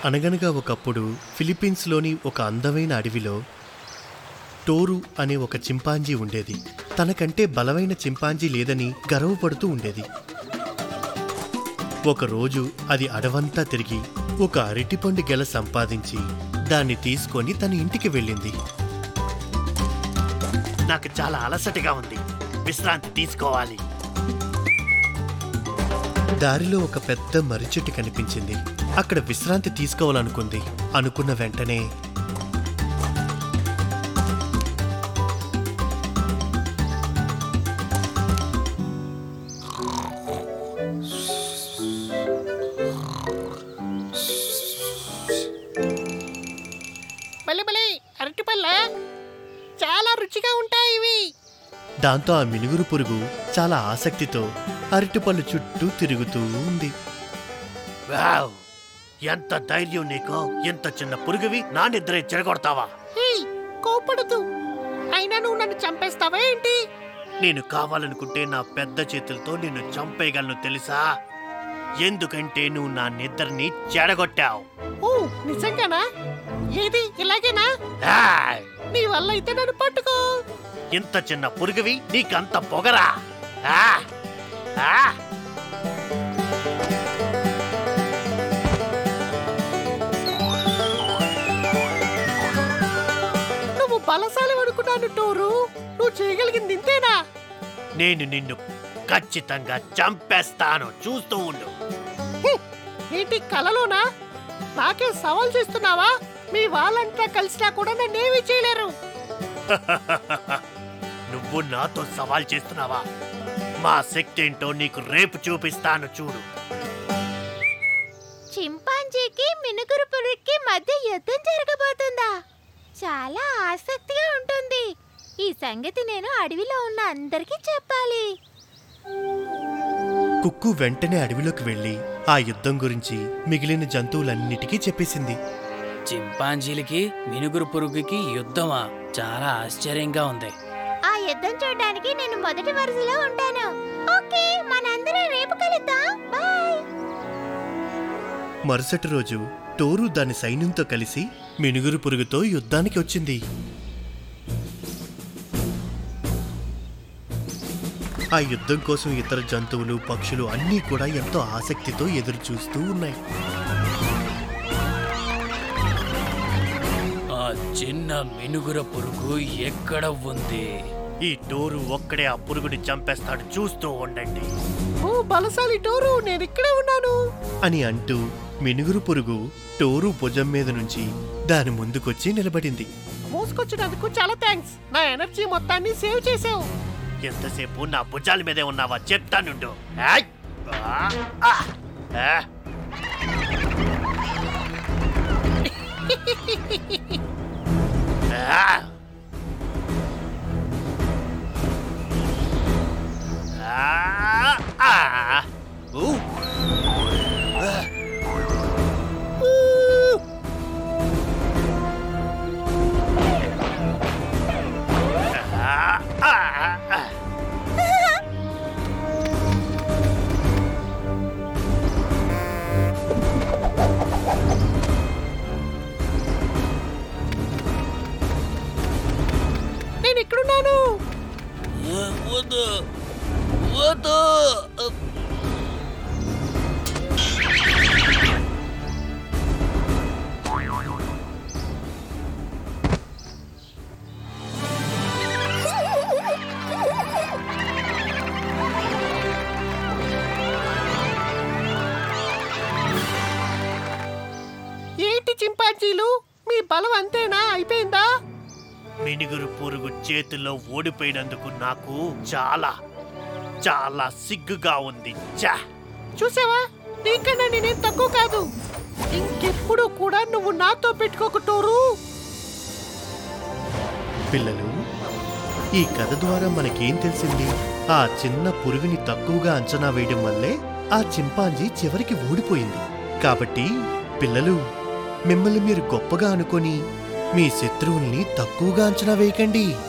అనగనగా ఒకప్పుడు ఫిలిప్పీన్స్లోని ఒక అందమైన అడవిలో టోరు అనే ఒక చింపాంజీ ఉండేది తనకంటే బలమైన చింపాంజీ లేదని గర్వపడుతూ ఉండేది ఒకరోజు అది అడవంతా తిరిగి ఒక అరటిపండు గెల సంపాదించి దాన్ని తీసుకొని తన ఇంటికి వెళ్ళింది నాకు చాలా అలసటగా ఉంది విశ్రాంతి తీసుకోవాలి దారిలో ఒక పెద్ద మర్రి చెట్టు కనిపించింది అక్కడ విశ్రాంతి తీసుకోవాలనుకుంది అనుకున్న వెంటనే భలే భలే అరటిపళ్ళ చాలా రుచిగా ఉంటాయి ఇవి దాంతో ఆ మినుగురు పురుగు చాలా ఆసక్తితో అరటిపళ్ళు చుట్టూ తిరుగుతూ ఉంది వావ్ ఎంత ధైర్యం నీకు ఎంత చిన్న పురుగువి నా నిద్ర చెడగొడతావా ఏయ్ కోపడదు అయినా నువ్వు నన్ను చంపేస్తావా ఏంటి నేను కావాలనుకుంటే నా పెద్ద చేతులతో నిన్ను చంపేయగలను తెలుసా ఎందుకంటే నువ్వు నా నిద్రని చెడగొట్టావు ఓ నిజంగానా ఏది ఇలాగేనా ఏయ్! నీ వల్ల అయితే నన్ను పట్టుకో ఇంత చిన్న పురుగువి నీకంత పొగరా ఆ! ఆ! నువ్వు బలశాలి అనుకున్నాను టోరు నువ్వు చేయగలిగింది ఇంతేనా నేను నిన్ను ఖచ్చితంగా చంపేస్తాను చూస్తూ ఉండు హ్మ్, ఏంటి కలలోనా నాకే సవాల్ చేస్తున్నావా మీ వాళ్ళంతా కలిసినా కూడా నన్నేమీ చేయలేరు నువ్వు నాతో సవాల్ చేస్తున్నావా మా శక్తి ఏంటో నీకు రేపు చూపిస్తాను చూడు చింపాంజీకి మినుగురు పురుగుకి మధ్య యుద్ధం జరగబోతుందా చాలా ఆసక్తిగా ఉంటుంది ఈ సంగతి నేను అడవిలో ఉన్న అందరికీ చెప్పాలి కుక్కు వెంటనే అడవిలోకి వెళ్ళి ఆ యుద్ధం గురించి మిగిలిన జంతువులన్నిటికీ చెప్పేసింది చింపాంజీలకి మినుగురు పురుగుకి యుద్ధమా చాలా ఆశ్చర్యంగా ఉంది ఆ యుద్ధం చూడడానికి నేను మొదటి వరుసలో ఉంటాను ఓకే మనందరం రేపు కలుద్దాం బాయ్ మరుసటి రోజు టోరు దాని సైన్యంతో కలిసి మినుగురు పురుగుతో యుద్ధానికి వచ్చింది ఆ యుద్ధం కోసం ఇతర జంతువులు పక్షులు అన్నీ కూడా ఎంతో ఆసక్తితో ఎదురు చూస్తూ ఉన్నాయి ఆ చిన్న మినుగుర పురుగు ఎక్కడ ఉంది ఈ టోరు ఒక్కడే ఆ పురుగుని చంపేస్తాడు చూస్తూ ఉండండి ఓ బలశాలి టోరు నేను ఇక్కడే ఉన్నాను అని అంటూ మినుగురు పురుగు టోరు భుజం మీద నుంచి దాని ముందుకొచ్చి నిలబడింది మోసుకొచ్చినందుకు చాలా థ్యాంక్స్ నా ఎనర్జీ మొత్తాన్ని సేవ్ చేసావు ఎంతసేపు నా భుజాల మీదే ఉన్నావా చెప్తానుండు ఏయ్! ఆ! ఆ! ఆ! ఆ! ఆ! ఆ! ఊ! ఆ! ఊ! ఆ! ఆ! ఆ! నేను ఇక్కడున్నాను వద్దు వద్దు ఏంటి చింపాంజీలు మీ బలం అంతేనా అయిపోయిందా మినుగురు పురుగు చేతిలో ఓడిపోయినందుకు నాకు చాలా చాలా సిగ్గుగా ఉంది చా చూసావా నీకన్నా నేనేం తక్కువ కాదు ఇంకెప్పుడు కూడా నువ్వు నాతో పెట్టుకోకు టోరు పిల్లలు ఈ కథ ద్వారా మనకేం తెలిసింది ఆ చిన్న పురుగుని తక్కువగా అంచనా వేయడం వల్లే ఆ చింపాంజీ చివరికి ఓడిపోయింది కాబట్టి పిల్లలు మిమ్మల్ని మీరు గొప్పగా అనుకొని మీ శత్రువుల్ని తక్కువగా అంచనా వేయకండి